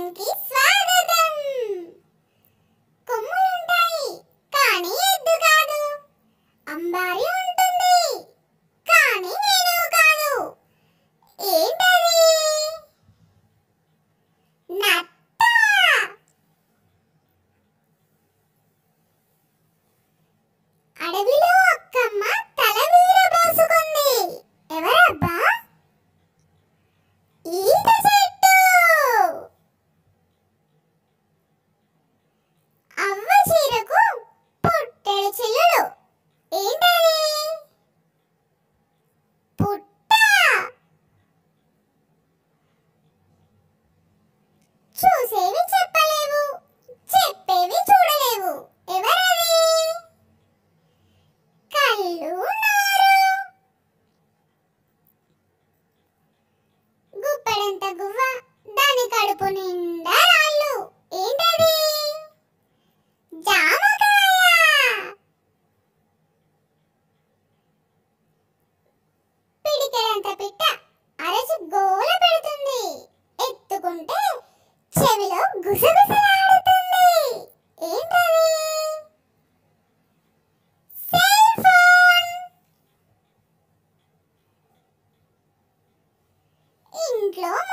ఛానల్కి స్వాగతం కొమ్ములుంటాయి కానీ ఎద్దు కాదు అంబారి ఉంటుంది కానీ నేను కాదు ఏంటది నత్త అడవిలో ఒక్కమ్మ తల వీరబోసుకుంది ఎవరబ్బా ఈత చెట్టు అవ్వ చీరకు పుట్టెడు చిల్లులు ఏంటది పుట్ట చూసేవి చెప్పలేవు చెప్పేవి చూడలేవు ఎవరది కళ్ళు నోరు గుప్పెడంత గువ్వ దాని కడుపు నిండా రాళ్ళు ఏంటది జామకాయ పిడికెడంత పిట్ట అరచి గోల పెడుతుంది ఎత్తుకుంటే చెవిలో గుసగుసలాడుతుంది ఏంటది సెల్ ఫోన్ ఇంట్లో